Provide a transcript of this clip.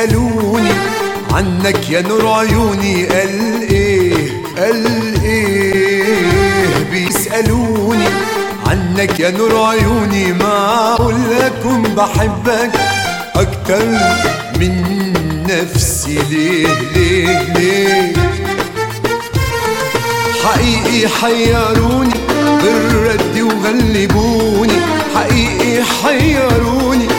بيسألوني عنك يا نور عيوني قال ايه قال ايه بيسألوني عنك يا نور عيوني معقول لكم بحبك اكتر من نفسي ليه ليه ليه حقيقي حيروني بالرد وغلبوني حقيقي حيروني